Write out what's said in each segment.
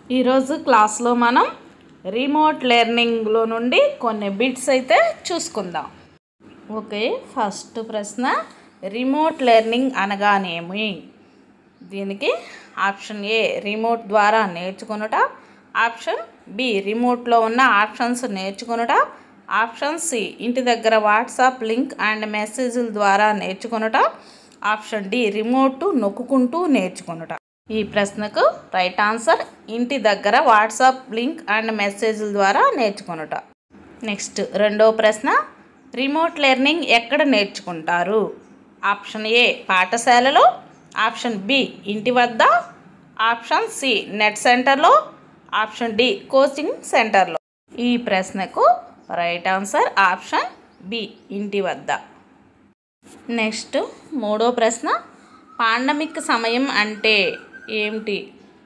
ఈరోజు క్లాస్లో మనం రిమోట్ లెర్నింగ్లో నుండి కొన్ని బిట్స్ అయితే చూసుకుందాం ఓకే ఫస్ట్ ప్రశ్న రిమోట్ లెర్నింగ్ అనగానేమి దీనికి ఆప్షన్ ఏ రిమోట్ ద్వారా నేర్చుకొనుట ఆప్షన్ బి రిమోట్లో ఉన్న ఆప్షన్స్ నేర్చుకొనుట ఆప్షన్ సి ఇంటి దగ్గర వాట్సాప్ లింక్ అండ్ మెసేజ్ల ద్వారా నేర్చుకొనుట ఆప్షన్ డి రిమోట్ నొక్కుంటూ నేర్చుకొనుట ఈ ప్రశ్నకు రైట్ ఆన్సర్ ఇంటి దగ్గర వాట్సాప్ లింక్ అండ్ మెసేజ్ల ద్వారా నేర్చుకొనుట నెక్స్ట్ రెండో ప్రశ్న రిమోట్ లెర్నింగ్ ఎక్కడ నేర్చుకుంటారు ఆప్షన్ ఏ పాఠశాలలో ఆప్షన్ బి ఇంటి వద్ద ఆప్షన్ సి నెట్ సెంటర్లో ఆప్షన్ డి కోచింగ్ సెంటర్లో ఈ ప్రశ్నకు రైట్ ఆన్సర్ ఆప్షన్ బి ఇంటి వద్ద నెక్స్ట్ మూడో ప్రశ్న పాండమిక్ సమయం అంటే ఏమిటి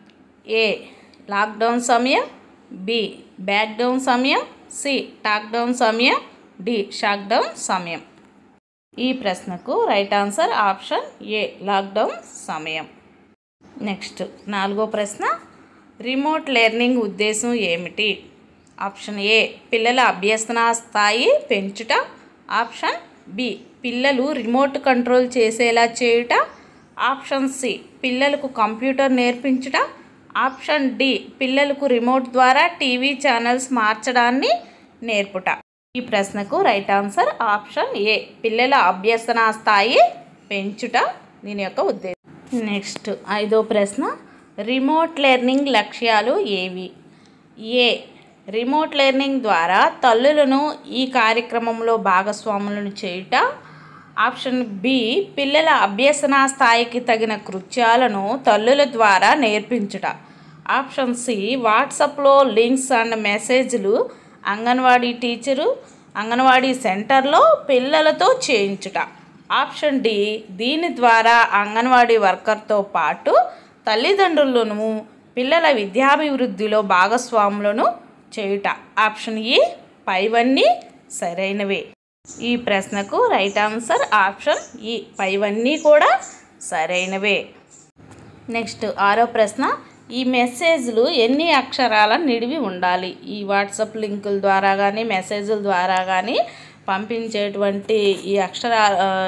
ఏ లాక్డౌన్ సమయం బి బ్యాక్డౌన్ సమయం సి టాక్డౌన్ సమయం డి షాక్డౌన్ సమయం ఈ ప్రశ్నకు right answer option A lockdown సమయం నెక్స్ట్ నాలుగో ప్రశ్న రిమోట్ లెర్నింగ్ ఉద్దేశం ఏమిటి ఆప్షన్ ఏ పిల్లల అభ్యసన స్థాయి పెంచుట ఆప్షన్ బి పిల్లలు రిమోట్ కంట్రోల్ చేసేలా చేయుట ఆప్షన్ సి పిల్లలకు కంప్యూటర్ నేర్పించుట ఆప్షన్ డి పిల్లలకు రిమోట్ ద్వారా టీవీ ఛానల్స్ మార్చడాన్ని నేర్పుట ఈ ప్రశ్నకు రైట్ ఆన్సర్ ఆప్షన్ ఏ పిల్లల అభ్యసన స్థాయి పెంచుట దీని యొక్క ఉద్దేశం నెక్స్ట్ ఐదో ప్రశ్న రిమోట్ లెర్నింగ్ లక్ష్యాలు ఏవి ఏ రిమోట్ లెర్నింగ్ ద్వారా తల్లులను ఈ కార్యక్రమంలో భాగస్వాములను చేయుట ఆప్షన్ బి పిల్లల అభ్యసన స్థాయికి తగిన కృత్యాలను తల్లుల ద్వారా నేర్పించుట ఆప్షన్ సి వాట్సాప్లో లింక్స్ అండ్ మెసేజ్లు అంగన్వాడీ టీచరు అంగన్వాడీ సెంటర్లో పిల్లలతో చేయించుట ఆప్షన్ డి దీని ద్వారా అంగన్వాడీ వర్కర్తో పాటు తల్లిదండ్రులను పిల్లల విద్యాభివృద్ధిలో భాగస్వాములను చేయుట ఆప్షన్ ఈ పైవన్నీ సరైనవే ఈ ప్రశ్నకు రైట్ ఆన్సర్ ఆప్షన్ ఈ పైవన్నీ కూడా సరైనవే నెక్స్ట్ ఆరో ప్రశ్న ఈ మెసేజ్లు ఎన్ని అక్షరాల నిడివి ఉండాలి ఈ వాట్సాప్ లింకుల ద్వారా కానీ మెసేజ్ల ద్వారా కానీ పంపించేటువంటి ఈ అక్షరా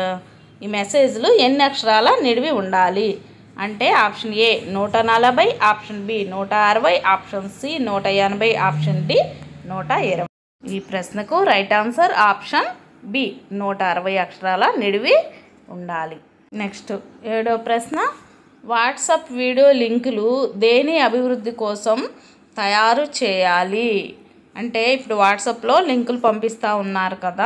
ఈ మెసేజ్లు ఎన్ని అక్షరాల నిడివి ఉండాలి అంటే ఆప్షన్ ఏ నూట నలభై ఆప్షన్ బి నూట అరవై ఆప్షన్ సి నూట ఎనభై ఆప్షన్ డి నూట ఇరవై ఈ ప్రశ్నకు రైట్ ఆన్సర్ ఆప్షన్ బి నూట అరవై అక్షరాల నిడివి ఉండాలి నెక్స్ట్ ఏడో ప్రశ్న వాట్సాప్ వీడియో లింకులు దేని అభివృద్ధి కోసం తయారు చేయాలి అంటే ఇప్పుడు వాట్సాప్లో లింకులు పంపిస్తూ ఉన్నారు కదా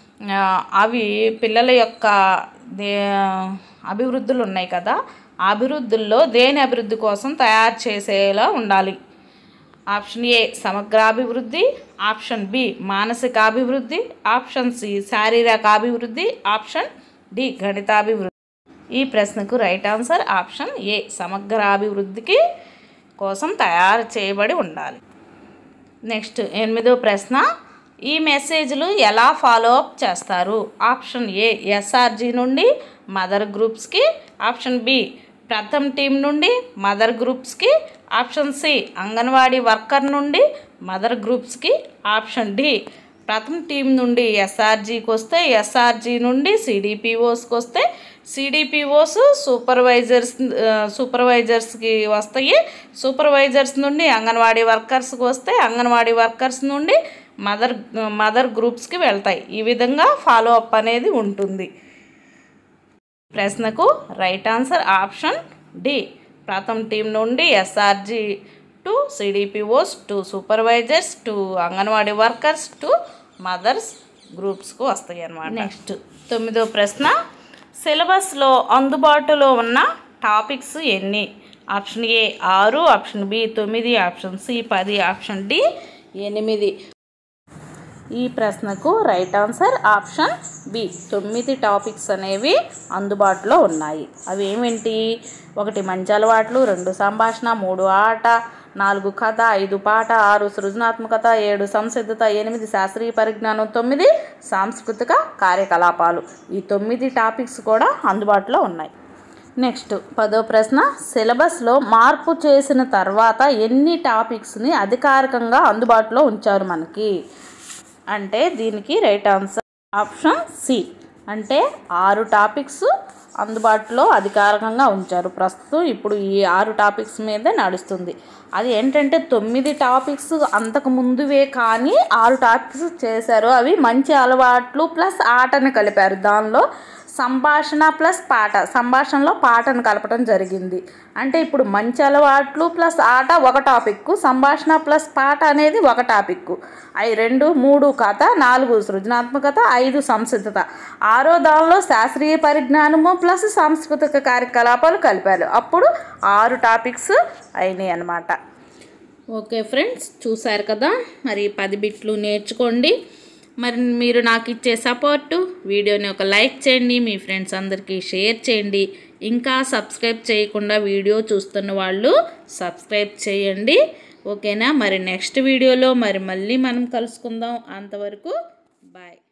అవి పిల్లల యొక్క దే అభివృద్ధులు ఉన్నాయి కదా ఆ అభివృద్ధుల్లో దేని అభివృద్ధి కోసం తయారు చేసేలా ఉండాలి ఆప్షన్ ఏ సమగ్రాభివృద్ధి ఆప్షన్ బి మానసికాభివృద్ధి ఆప్షన్ సి శారీరక అభివృద్ధి ఆప్షన్ డి గణితాభివృద్ధి ఈ ప్రశ్నకు రైట్ ఆన్సర్ ఆప్షన్ ఏ సమగ్రాభివృద్ధికి కోసం తయారు చేయబడి ఉండాలి నెక్స్ట్ ఎనిమిదో ప్రశ్న ఈ మెసేజ్లు ఎలా ఫాలో అప్ చేస్తారు ఆప్షన్ ఏ ఎస్ఆర్జీ నుండి మదర్ గ్రూప్స్కి ఆప్షన్ బి ప్రథమ్ టీం నుండి మదర్ గ్రూప్స్కి ఆప్షన్ సి అంగన్వాడీ వర్కర్ నుండి మదర్ గ్రూప్స్కి ఆప్షన్ డి ప్రథమ టీం నుండి ఎస్ఆర్జీకి వస్తే ఎస్ఆర్జీ నుండి సిడిపిఓస్కి వస్తే సిడిపిఓస్ సూపర్వైజర్స్ సూపర్వైజర్స్కి వస్తాయి సూపర్వైజర్స్ నుండి అంగన్వాడీ వర్కర్స్కి వస్తే అంగన్వాడీ వర్కర్స్ నుండి మదర్ మదర్ గ్రూప్స్కి వెళ్తాయి ఈ విధంగా ఫాలో అప్ అనేది ఉంటుంది ప్రశ్నకు right answer option D Pratham team నుండి SRG to CDPOs to supervisors to anganwadi workers to mothers గ్రూప్స్కు వస్తాయి అన్నమాట నెక్స్ట్ తొమ్మిదో ప్రశ్న సిలబస్లో అందుబాటులో ఉన్న టాపిక్స్ ఎన్ని ఆప్షన్ ఏ ఆరు ఆప్షన్ బి తొమ్మిది ఆప్షన్ సి పది ఆప్షన్ డి ఎనిమిది ఈ ప్రశ్నకు రైట్ ఆన్సర్ ఆప్షన్ బి తొమ్మిది టాపిక్స్ అనేవి అందుబాటులో ఉన్నాయి అవి ఏమేంటి ఒకటి మంచి అలవాట్లు రెండు సంభాషణ మూడు ఆట నాలుగు కథ ఐదు పాట ఆరు సృజనాత్మకత ఏడు సంసిద్ధత ఎనిమిది శాస్త్రీయ పరిజ్ఞానం తొమ్మిది సాంస్కృతిక కార్యకలాపాలు ఈ తొమ్మిది టాపిక్స్ కూడా అందుబాటులో ఉన్నాయి నెక్స్ట్ పదో ప్రశ్న సిలబస్లో మార్పు చేసిన తర్వాత ఎన్ని టాపిక్స్ని అధికారికంగా అందుబాటులో ఉంచారు మనకి అంటే దీనికి రైట్ ఆన్సర్ ఆప్షన్ సి అంటే ఆరు టాపిక్స్ అందుబాటులో అధికారికంగా ఉంచారు ప్రస్తుతం ఇప్పుడు ఈ ఆరు టాపిక్స్ మీదే నడుస్తుంది అది ఏంటంటే తొమ్మిది టాపిక్స్ అంతకు ముందువే కానీ ఆరు టాపిక్స్ చేశారు అవి మంచి అలవాట్లు ప్లస్ ఆటని కలిపారు దానిలో సంభాషణ ప్లస్ పాట సంభాషణలో పాటను కలపడం జరిగింది అంటే ఇప్పుడు మంచి అలవాట్లు ప్లస్ ఆట ఒక టాపిక్ సంభాషణ ప్లస్ పాట అనేది ఒక టాపిక్ అవి రెండు మూడు కథ నాలుగు సృజనాత్మకత ఐదు సంసిద్ధత ఆరో దానిలో శాస్త్రీయ పరిజ్ఞానము ప్లస్ సాంస్కృతిక కార్యకలాపాలు కలిపారు అప్పుడు ఆరు టాపిక్స్ అయినాయి అన్నమాట ఓకే ఫ్రెండ్స్ చూశారు కదా మరి పది బిట్లు నేర్చుకోండి మరి మీరు నాకు ఇచ్చే సపోర్టు వీడియోని ఒక లైక్ చేయండి మీ ఫ్రెండ్స్ అందరికీ షేర్ చేయండి ఇంకా సబ్స్క్రైబ్ చేయకుండా వీడియో చూస్తున్న వాళ్ళు సబ్స్క్రైబ్ చేయండి ఓకేనా మరి నెక్స్ట్ వీడియోలో మరి మళ్ళీ మనం కలుసుకుందాం అంతవరకు బాయ్